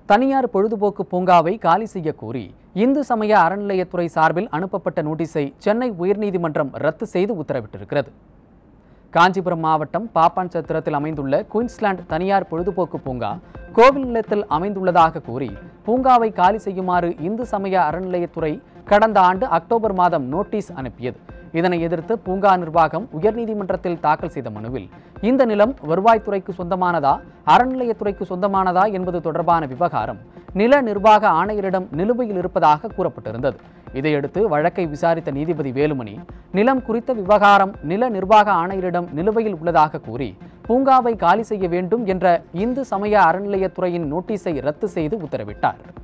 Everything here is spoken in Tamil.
தனியார் பொழுதுபோக்கு பூங்காவை காலி செய்ய கோரி இந்து சமய அறநிலையத்துறை சார்பில் அனுப்பப்பட்ட நோட்டீஸை சென்னை உயர்நீதிமன்றம் ரத்து செய்து உத்தரவிட்டிருக்கிறது காஞ்சிபுரம் மாவட்டம் பாப்பான் சத்திரத்தில் அமைந்துள்ள குயின்ஸ்லாந்து தனியார் பொழுதுபோக்கு பூங்கா கோவில் நிலத்தில் அமைந்துள்ளதாக கூறி பூங்காவை காலி செய்யுமாறு இந்து சமய அறநிலையத்துறை கடந்த ஆண்டு அக்டோபர் மாதம் நோட்டீஸ் அனுப்பியது இதனை எதிர்த்து பூங்கா நிர்வாகம் உயர்நீதிமன்றத்தில் தாக்கல் செய்த மனுவில் இந்த நிலம் வருவாய்த்துறைக்கு சொந்தமானதா அறநிலையத்துறைக்கு சொந்தமானதா என்பது தொடர்பான விவகாரம் நில நிர்வாக ஆணையரிடம் நிலுவையில் இருப்பதாக கூறப்பட்டிருந்தது இதையடுத்து வழக்கை விசாரித்த நீதிபதி வேலுமணி நிலம் குறித்த விவகாரம் நில நிர்வாக ஆணையரிடம் நிலுவையில் உள்ளதாக கூறி பூங்காவை காலி செய்ய வேண்டும் என்ற இந்து சமய அறநிலையத்துறையின் நோட்டீஸை ரத்து செய்து உத்தரவிட்டார்